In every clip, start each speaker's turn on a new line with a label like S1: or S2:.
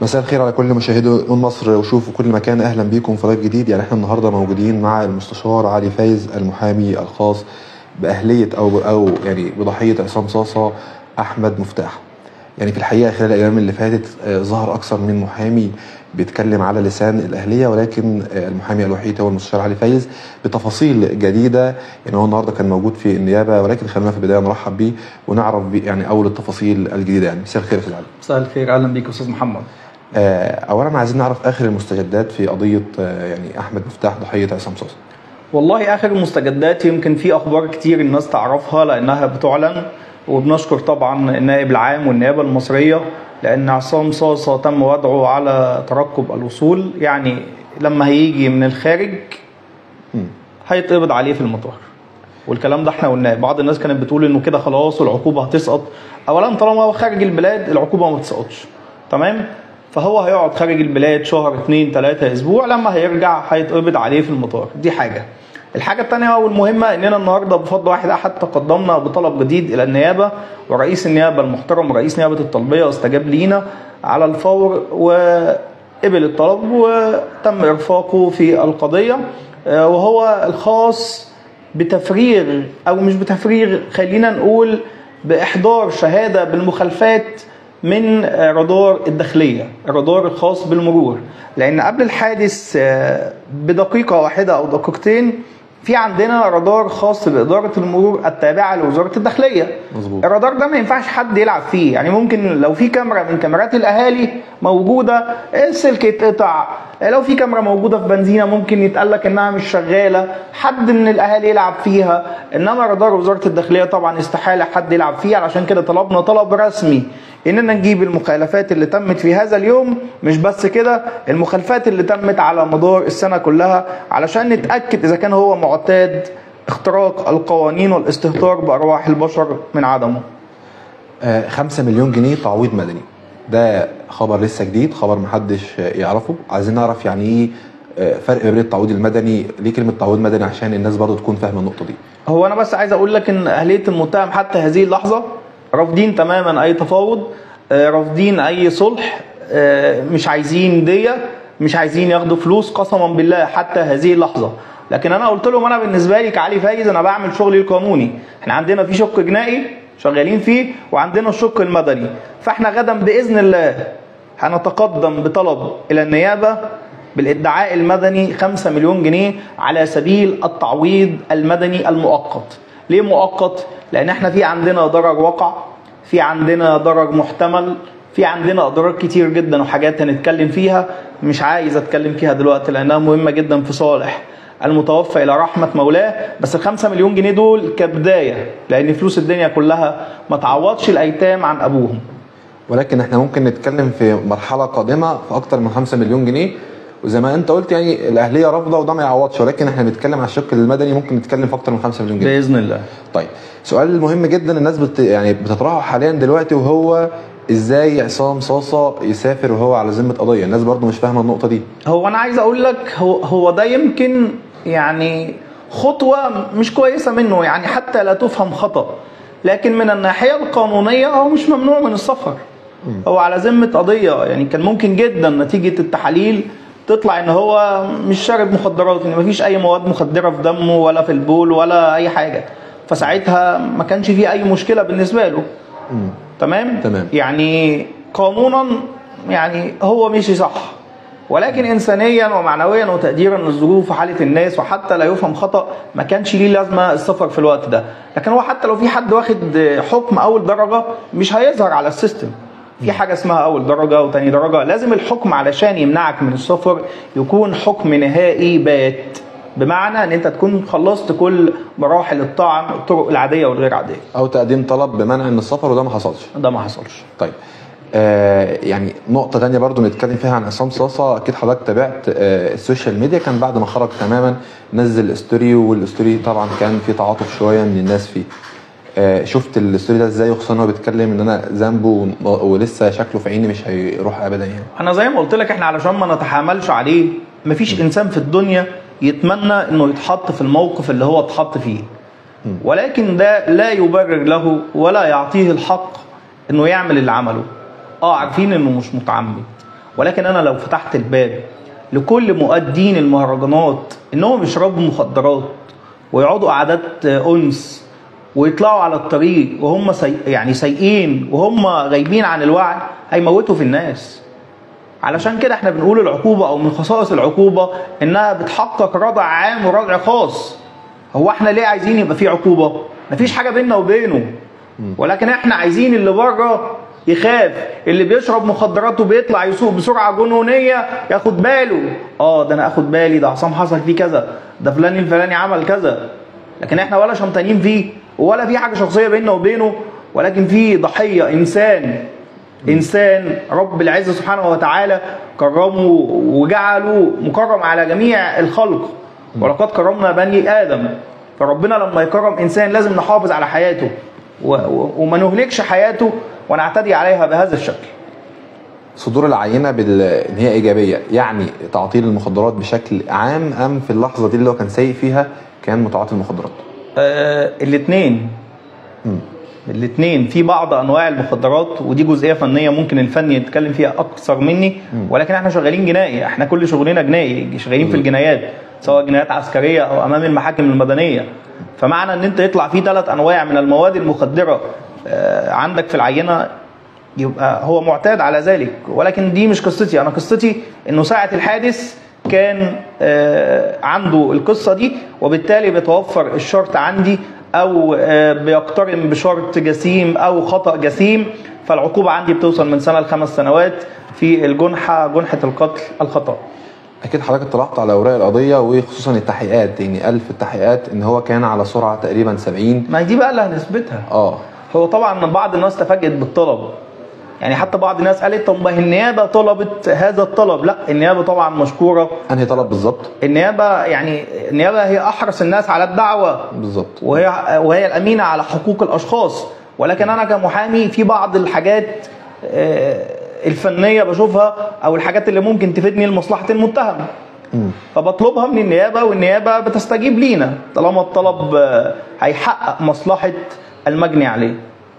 S1: مساء الخير على كل مشاهدي اون مصر وشوف في كل مكان اهلا بيكم في لايف جديد يعني احنا النهارده موجودين مع المستشار علي فايز المحامي الخاص باهليه او او يعني بضحيه عصام صاصه احمد مفتاح يعني في الحقيقه خلال الايام اللي فاتت آه، ظهر اكثر من محامي بيتكلم على لسان الاهليه ولكن آه، المحامي الوحيد هو المستشار علي فايز بتفاصيل جديده يعني هو النهارده كان موجود في النيابه ولكن خلينا في البدايه نرحب بيه ونعرف بيه يعني اول التفاصيل الجديده يعني مساء الخير يا استاذ علي
S2: مساء الخير اهلا بيك استاذ محمد
S1: آه، اولا عايزين نعرف اخر المستجدات في قضيه آه، يعني احمد مفتاح ضحيه عصام صاصا
S2: والله اخر المستجدات يمكن في اخبار كتير الناس تعرفها لانها بتعلن وبنشكر طبعا النائب العام والنيابه المصريه لان عصام صاصه تم وضعه على ترقب الوصول يعني لما هيجي من الخارج
S1: مم.
S2: هيتقبض عليه في المطار والكلام ده احنا قلناه بعض الناس كانت بتقول انه كده خلاص والعقوبه هتسقط اولا طالما هو خارج البلاد العقوبه ما بتسقطش تمام فهو هيقعد خارج البلاد شهر اتنين تلاتة اسبوع لما هيرجع هيتقبض عليه في المطار دي حاجه الحاجة التانية والمهمة إننا النهاردة بفضل واحد أحد تقدمنا بطلب جديد إلى النيابة ورئيس النيابة المحترم رئيس نيابة الطلبية استجاب لينا على الفور وقبل الطلب وتم إرفاقه في القضية آه، وهو الخاص بتفريغ او مش بتفريغ خلينا نقول باحضار شهاده بالمخالفات من آه، رادار الداخليه الرادار الخاص بالمرور لان قبل الحادث آه، بدقيقه واحده او دقيقتين في عندنا رادار خاص باداره المرور التابعه لوزاره الداخليه
S1: مظبوط.
S2: الرادار ده ما ينفعش حد يلعب فيه يعني ممكن لو في كاميرا من كاميرات الاهالي موجوده السلك يتقطع لو في كاميرا موجوده في بنزينه ممكن يتقال لك انها مش شغاله حد من الاهالي يلعب فيها انما رادار وزاره الداخليه طبعا استحاله حد يلعب فيه علشان كده طلبنا طلب رسمي اننا نجيب المخالفات اللي تمت في هذا اليوم مش بس كده المخالفات اللي تمت على مدار السنه كلها علشان نتاكد اذا كان هو معتاد اختراق القوانين والاستهتار بارواح البشر من عدمه
S1: آه، 5 مليون جنيه تعويض مدني ده خبر لسه جديد خبر محدش آه، يعرفه عايزين نعرف يعني ايه آه، فرق بين التعويض المدني ليه كلمه تعويض مدني عشان الناس برضو تكون فاهمه النقطه دي
S2: هو انا بس عايز اقول لك ان اهليه المتهم حتى هذه اللحظه رافضين تماما اي تفاوض آه، رافضين اي صلح آه، مش عايزين ديه مش عايزين ياخدوا فلوس قسما بالله حتى هذه اللحظه لكن انا قلت لهم انا بالنسبه لي كعلي فايز انا بعمل شغلي القانوني احنا عندنا في شق جنائي شغالين فيه وعندنا الشق المدني فاحنا غدا باذن الله هنتقدم بطلب الى النيابه بالادعاء المدني 5 مليون جنيه على سبيل التعويض المدني المؤقت ليه مؤقت لان احنا في عندنا ضرر وقع في عندنا ضرر محتمل في عندنا اضرار كتير جدا وحاجات هنتكلم فيها مش عايز اتكلم فيها دلوقتي لانها مهمه جدا في صالح المتوفى الى رحمه مولاه بس ال 5 مليون جنيه دول كبدايه لان فلوس الدنيا كلها ما تعوضش الايتام عن ابوهم
S1: ولكن احنا ممكن نتكلم في مرحله قادمه في اكتر من 5 مليون جنيه وزي ما انت قلت يعني الاهليه رافضه وده ما يعوضش ولكن احنا بنتكلم على الشق المدني ممكن نتكلم في اكتر من 5 مليون جنيه
S2: باذن الله
S1: طيب سؤال مهم جدا الناس بت يعني بتطرحه حاليا دلوقتي وهو ازاي عصام صاصه يسافر وهو على ذمه قضيه الناس برضو مش فاهمه النقطه دي
S2: هو انا عايز اقول لك هو هو ده يمكن يعني خطوه مش كويسه منه يعني حتى لا تفهم خطا لكن من الناحيه القانونيه هو مش ممنوع من السفر هو على ذمه قضيه يعني كان ممكن جدا نتيجه التحاليل تطلع ان هو مش شارب مخدرات ان مفيش اي مواد مخدره في دمه ولا في البول ولا اي حاجه فساعتها ما كانش فيه اي مشكله بالنسبه له تمام
S1: تمام.
S2: يعني قانونا يعني هو مشي صح ولكن انسانيا ومعنويا وتقديرا للظروف وحاله الناس وحتى لا يفهم خطا ما كانش ليه لازمه السفر في الوقت ده لكن هو حتى لو في حد واخد حكم اول درجه مش هيظهر على السيستم في حاجه اسمها اول درجه وتاني درجه لازم الحكم علشان يمنعك من السفر يكون حكم نهائي بات بمعنى ان انت تكون خلصت كل مراحل الطعن الطرق العاديه والغير عاديه
S1: او تقديم طلب بمنع من السفر وده ما حصلش
S2: ده ما حصلش
S1: طيب آه يعني نقطة تانية برضو نتكلم فيها عن عصام صاصة أكيد حضرتك تابعت آه السوشيال ميديا كان بعد ما خرج تماما نزل ستوري والستوري طبعا كان في تعاطف شوية من الناس فيه آه شفت الستوري ده ازاي وخصوصا هو بيتكلم ان انا ذنبه ولسه شكله في عيني مش هيروح ابدا يعني
S2: انا زي ما قلت لك احنا علشان ما نتحاملش عليه مفيش انسان في الدنيا يتمنى انه يتحط في الموقف اللي هو اتحط فيه ولكن ده لا يبرر له ولا يعطيه الحق انه يعمل اللي عمله اه عارفين انه مش متعمد ولكن انا لو فتحت الباب لكل مؤدين المهرجانات انهم يشربوا مخدرات ويقعدوا قعدات انس ويطلعوا على الطريق وهم سي... يعني سايقين وهم غايبين عن الوعي هيموتوا في الناس علشان كده احنا بنقول العقوبة او من خصائص العقوبة انها بتحقق ردع عام وردع خاص هو احنا ليه عايزين يبقى في عقوبة مفيش حاجة بيننا وبينه ولكن احنا عايزين اللي بره يخاف اللي بيشرب مخدرات وبيطلع يسوق بسرعه جنونيه ياخد باله اه ده انا اخد بالي ده عصام حصل فيه كذا ده فلان الفلاني عمل كذا لكن احنا ولا شمتانين فيه ولا في حاجه شخصيه بيننا وبينه ولكن في ضحيه انسان انسان رب العزه سبحانه وتعالى كرمه وجعله مكرم على جميع الخلق ولقد كرمنا بني ادم فربنا لما يكرم انسان لازم نحافظ على حياته و- و- وما نهلكش حياته ونعتدي عليها بهذا الشكل
S1: صدور العينه بال... ان هي ايجابيه يعني تعطيل المخدرات بشكل عام ام في اللحظه دي اللي هو كان سايق فيها كان متعاطي المخدرات
S2: آه الاثنين الاثنين في بعض انواع المخدرات ودي جزئيه فنيه ممكن الفني يتكلم فيها اكثر مني ولكن احنا شغالين جنائي احنا كل شغلنا جنائي شغالين في الجنايات سواء جنايات عسكريه او امام المحاكم المدنيه فمعنى ان انت يطلع في ثلاث انواع من المواد المخدره آه عندك في العينه يبقى هو معتاد على ذلك ولكن دي مش قصتي انا قصتي انه ساعه الحادث كان آه، عنده القصه دي وبالتالي بيتوفر الشرط عندي او آه، بيقترن بشرط جسيم او خطا جسيم فالعقوبه عندي بتوصل من سنه لخمس سنوات في الجنحه جنحه القتل الخطا
S1: اكيد حضرتك اطلعت على اوراق القضيه وخصوصا التحقيقات يعني قال في التحقيقات ان هو كان على سرعه تقريبا 70
S2: ما دي بقى اللي هنثبتها
S1: اه
S2: هو طبعا بعض الناس تفاجئت بالطلب يعني حتى بعض الناس قالت طب ما هي النيابه طلبت هذا الطلب لا النيابه طبعا مشكوره
S1: انهي طلب بالظبط
S2: النيابه يعني النيابه هي احرص الناس على الدعوه
S1: بالظبط
S2: وهي وهي الامينه على حقوق الاشخاص ولكن انا كمحامي في بعض الحاجات آه، الفنيه بشوفها او الحاجات اللي ممكن تفيدني لمصلحه المتهم فبطلبها من النيابه والنيابه بتستجيب لينا طالما الطلب آه، هيحقق مصلحه المجني عليه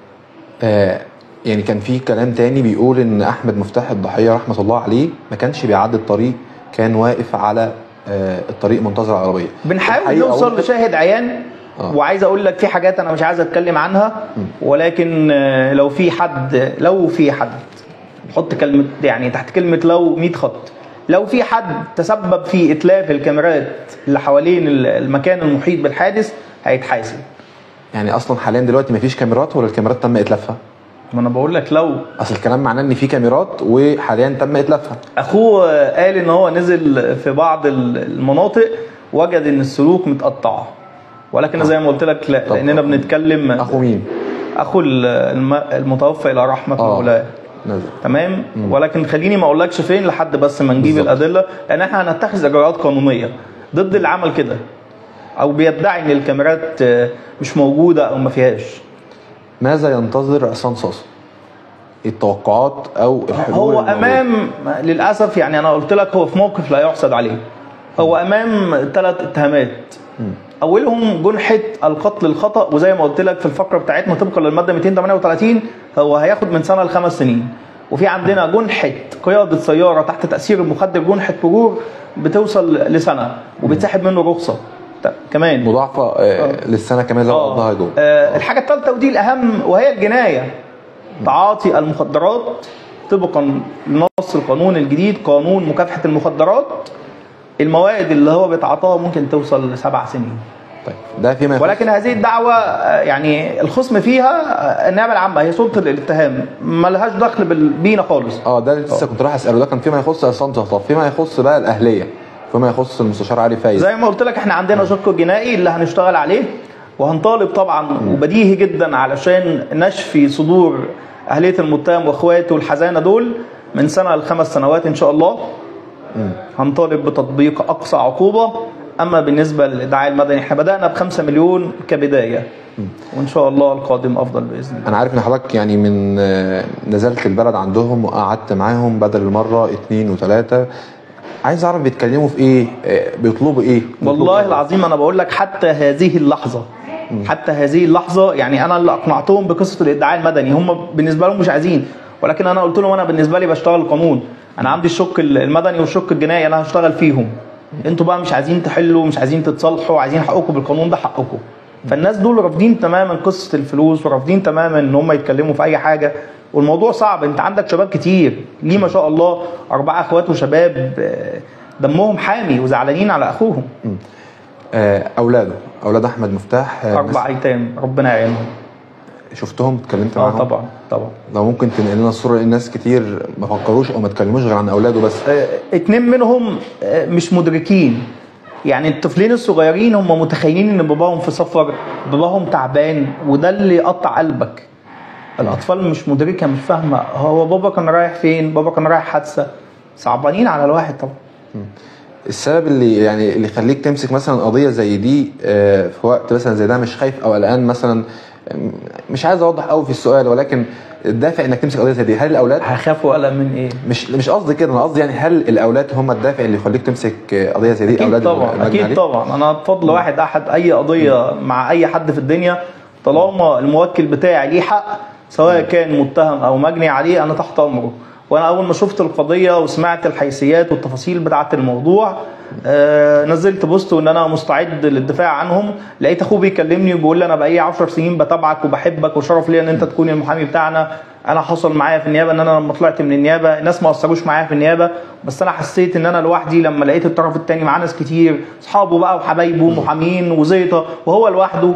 S1: آه يعني كان في كلام تاني بيقول ان احمد مفتاح الضحيه رحمه الله عليه ما كانش بيعدي الطريق كان واقف على آه الطريق منتظر العربيه
S2: بنحاول
S1: الحقيقة
S2: نوصل
S1: أول-
S2: لشاهد عيان
S1: آه.
S2: وعايز اقول لك في حاجات انا مش عايز اتكلم عنها ولكن آه، لو في حد لو في حد حط كلمه يعني تحت كلمه لو 100 خط لو في حد تسبب في اتلاف الكاميرات اللي حوالين ال- المكان المحيط بالحادث هيتحاسب
S1: يعني اصلا حاليا دلوقتي ما فيش كاميرات ولا الكاميرات تم اتلافها
S2: ما انا بقول لك لو
S1: اصل الكلام معناه ان في كاميرات وحاليا تم اتلافها
S2: اخوه آه، قال ان هو نزل في بعض ال- المناطق وجد ان السلوك متقطعه ولكن زي ما قلت لك لا
S1: طب-
S2: لاننا بنتكلم
S1: اخو مين
S2: اخو ال- الم- المتوفى الى رحمه
S1: آه.
S2: مولاه
S1: نزل
S2: تمام ولكن خليني ما اقولكش فين لحد بس ما نجيب
S1: بالظبط.
S2: الادله لان احنا هنتخذ اجراءات قانونيه ضد اللي عمل كده او بيدعي ان الكاميرات آه، مش موجوده او ما فيهاش
S1: ماذا ينتظر عصام صاصا التوقعات او الحلول
S2: هو
S1: الموجودة؟
S2: امام للاسف يعني انا قلت لك هو في موقف لا يحسد عليه هو امام ثلاث اتهامات اولهم جنحه القتل الخطا وزي ما قلت لك في الفقره بتاعتنا طبقا للماده 238 هو هياخد من سنه لخمس سنين وفي عندنا جنحه قياده سياره تحت تاثير المخدر جنحه مرور بتوصل لسنه وبتسحب منه رخصه ت- كمان
S1: مضاعفه آه للسنه كمان لو قضاها جوه
S2: آه الحاجه الثالثه ودي الاهم وهي الجنايه تعاطي المخدرات طبقا لنص القانون الجديد قانون مكافحه المخدرات المواد اللي هو بيتعاطاها ممكن توصل لسبع سنين
S1: طيب ده فيما يخص
S2: ولكن هذه الدعوة آه، يعني الخصم فيها آه، النيابة العامة هي سلطة الاتهام ما لهاش دخل بال- بينا خالص
S1: اه ده اللي لسه كنت رايح اساله ده كان فيما يخص عصام صاصا فيما يخص بقى الاهليه فيما يخص المستشار علي فايز
S2: زي ما قلت لك احنا عندنا شق جنائي اللي هنشتغل عليه وهنطالب طبعا وبديهي جدا علشان نشفي صدور اهليه المتهم واخواته الحزانه دول من سنه لخمس سنوات ان شاء الله هنطالب بتطبيق اقصى عقوبه اما بالنسبه للادعاء المدني احنا بدانا ب 5 مليون كبدايه وان شاء الله القادم افضل باذن الله
S1: انا عارف ان حضرتك يعني من آه، نزلت البلد عندهم وقعدت معاهم بدل المره اتنين وتلاته عايز اعرف بيتكلموا في ايه آه، بيطلبوا ايه
S2: والله
S1: بيطلبوا
S2: العظيم انا بقول لك حتى هذه اللحظه حتى هذه اللحظه يعني انا اللي اقنعتهم بقصه الادعاء المدني هم بالنسبه لهم مش عايزين ولكن انا قلت لهم انا بالنسبه لي بشتغل قانون انا عندي الشق المدني والشق الجنائي انا هشتغل فيهم انتوا بقى مش عايزين تحلوا مش عايزين تتصالحوا عايزين حقكم بالقانون ده حقكم فالناس دول رافضين تماما قصه الفلوس ورافضين تماما ان هم يتكلموا في اي حاجه والموضوع صعب انت عندك شباب كتير ليه ما شاء الله اربعه اخوات وشباب آه، دمهم حامي وزعلانين على اخوهم
S1: آه، اولاده اولاد احمد مفتاح آه،
S2: اربع ايتام ربنا يعينهم
S1: شفتهم اتكلمت
S2: اه
S1: معاهم
S2: طبعا طبعا
S1: لو ممكن تنقل لنا الصوره لان ناس كتير ما فكروش او ما اتكلموش غير عن اولاده بس
S2: آه، اتنين منهم آه، مش مدركين يعني الطفلين الصغيرين هم متخيلين ان باباهم في سفر باباهم تعبان وده اللي يقطع قلبك الاطفال مش مدركه مش فاهمه هو بابا كان رايح فين بابا كان رايح حادثه صعبانين على الواحد طبعا
S1: السبب اللي يعني اللي يخليك تمسك مثلا قضيه زي دي آه، في وقت مثلا زي ده مش خايف او قلقان مثلا آم، مش عايز اوضح قوي في السؤال ولكن الدافع انك تمسك قضيه زي دي هل الاولاد
S2: هخاف وقلق من ايه
S1: مش مش قصدي كده انا قصدي يعني هل الاولاد هم الدافع اللي يخليك تمسك آه، قضيه زي دي
S2: اكيد
S1: اولاد
S2: طبعا
S1: المجني
S2: اكيد
S1: عليه؟
S2: طبعا انا بفضل واحد احد اي قضيه مع اي حد في الدنيا طالما الموكل بتاعي ليه حق سواء كان متهم او مجني عليه انا تحت امره وانا اول ما شفت القضيه وسمعت الحيثيات والتفاصيل بتاعه الموضوع آه نزلت بوست ان انا مستعد للدفاع عنهم لقيت اخوه بيكلمني وبيقول لي انا بقالي 10 سنين بتابعك وبحبك وشرف ليا ان انت تكون المحامي بتاعنا انا حصل معايا في النيابه ان انا لما طلعت من النيابه الناس ما اثروش معايا في النيابه بس انا حسيت ان انا لوحدي لما لقيت الطرف الثاني معاه ناس كتير اصحابه بقى وحبايبه محامين وزيطه وهو لوحده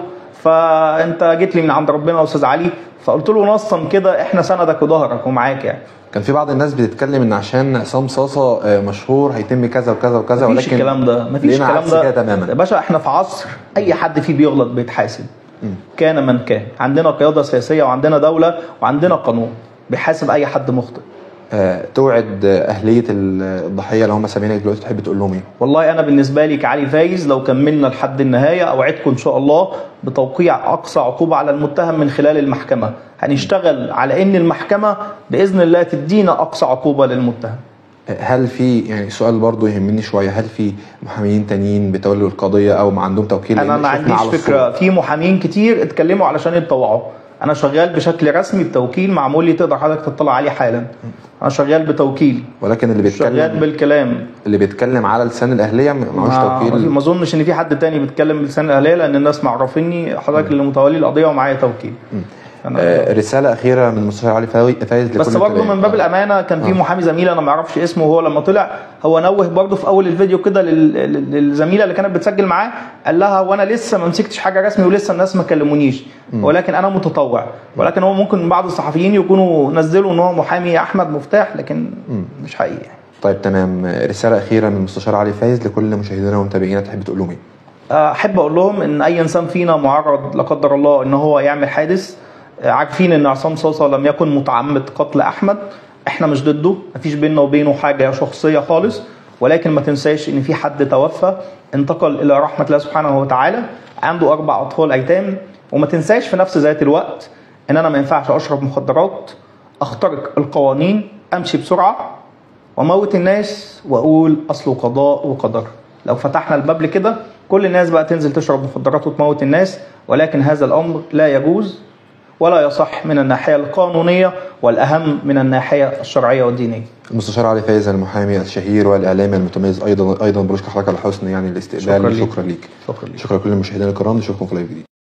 S2: فانت جيت لي من عند ربنا يا استاذ علي فقلت له نصا كده احنا سندك وظهرك ومعاك يعني
S1: كان في بعض الناس بتتكلم ان عشان عصام صاصه آه، مشهور هيتم كذا وكذا وكذا
S2: مفيش
S1: ولكن
S2: الكلام ده مفيش
S1: لقينا
S2: الكلام
S1: عكس
S2: ده
S1: كده تماما
S2: يا باشا احنا في عصر اي حد فيه بيغلط بيتحاسب كان من كان عندنا قياده سياسيه وعندنا دوله وعندنا قانون بيحاسب اي حد مخطئ
S1: آه، توعد آه، اهليه ال- الضحيه اللي هم سامعينك دلوقتي تحب تقول لهم ايه؟
S2: والله انا بالنسبه لي كعلي فايز لو كملنا لحد النهايه اوعدكم ان شاء الله بتوقيع اقصى عقوبه على المتهم من خلال المحكمه هنشتغل على ان المحكمه باذن الله تدينا اقصى عقوبه للمتهم
S1: هل في يعني سؤال برضو يهمني شويه هل في محاميين تانيين بتولوا القضيه او ما عندهم توكيل
S2: انا
S1: لأن
S2: ما
S1: شفنا
S2: عنديش
S1: على
S2: فكره
S1: الصورة.
S2: في محامين كتير اتكلموا علشان يتطوعوا انا شغال بشكل رسمي بتوكيل معمول لي تقدر حضرتك تطلع عليه حالا انا شغال بتوكيل
S1: ولكن اللي
S2: شغال
S1: بيتكلم
S2: بالكلام
S1: اللي بيتكلم على لسان الاهليه م- معهوش
S2: ما
S1: توكيل
S2: ما اظنش ان في حد تاني بيتكلم بلسان الاهليه لان الناس معرفيني حضرتك اللي متولي القضيه ومعايا توكيل أنا
S1: آه، رساله اخيره من المستشار علي فاوي- فايز لكل
S2: بس برضه
S1: التابعين.
S2: من باب الامانه كان في
S1: آه.
S2: محامي زميل انا ما اعرفش اسمه وهو لما طلع هو نوه برضه في اول الفيديو كده لل- لل- للزميله اللي كانت بتسجل معاه قال لها وانا لسه ما مسكتش حاجه رسمي ولسه الناس ما كلمونيش ولكن انا متطوع ولكن هو ممكن بعض الصحفيين يكونوا نزلوا ان هو محامي احمد مفتاح لكن مش حقيقي
S1: طيب تمام آه، رساله اخيره من المستشار علي فايز لكل مشاهدينا ومتابعينا تحب تقول لهم ايه؟
S2: احب اقول لهم ان اي انسان فينا معرض لا قدر الله ان هو يعمل حادث عارفين ان عصام صاصه لم يكن متعمد قتل احمد احنا مش ضده مفيش بيننا وبينه حاجه شخصيه خالص ولكن ما تنساش ان في حد توفى انتقل الى رحمه الله سبحانه وتعالى عنده اربع اطفال ايتام وما تنساش في نفس ذات الوقت ان انا ما ينفعش اشرب مخدرات اخترق القوانين امشي بسرعه واموت الناس واقول اصله قضاء وقدر لو فتحنا الباب لكده كل الناس بقى تنزل تشرب مخدرات وتموت الناس ولكن هذا الامر لا يجوز ولا يصح من الناحيه القانونيه والاهم من الناحيه الشرعيه والدينيه
S1: المستشار علي فايز المحامي الشهير والاعلامي المتميز ايضا ايضا بشكر حضرتك على حسن يعني الاستقبال
S2: شكرا ليك.
S1: شكرا ليك
S2: شكرا ليك
S1: شكرا لكل المشاهدين الكرام نشوفكم في لايف جديد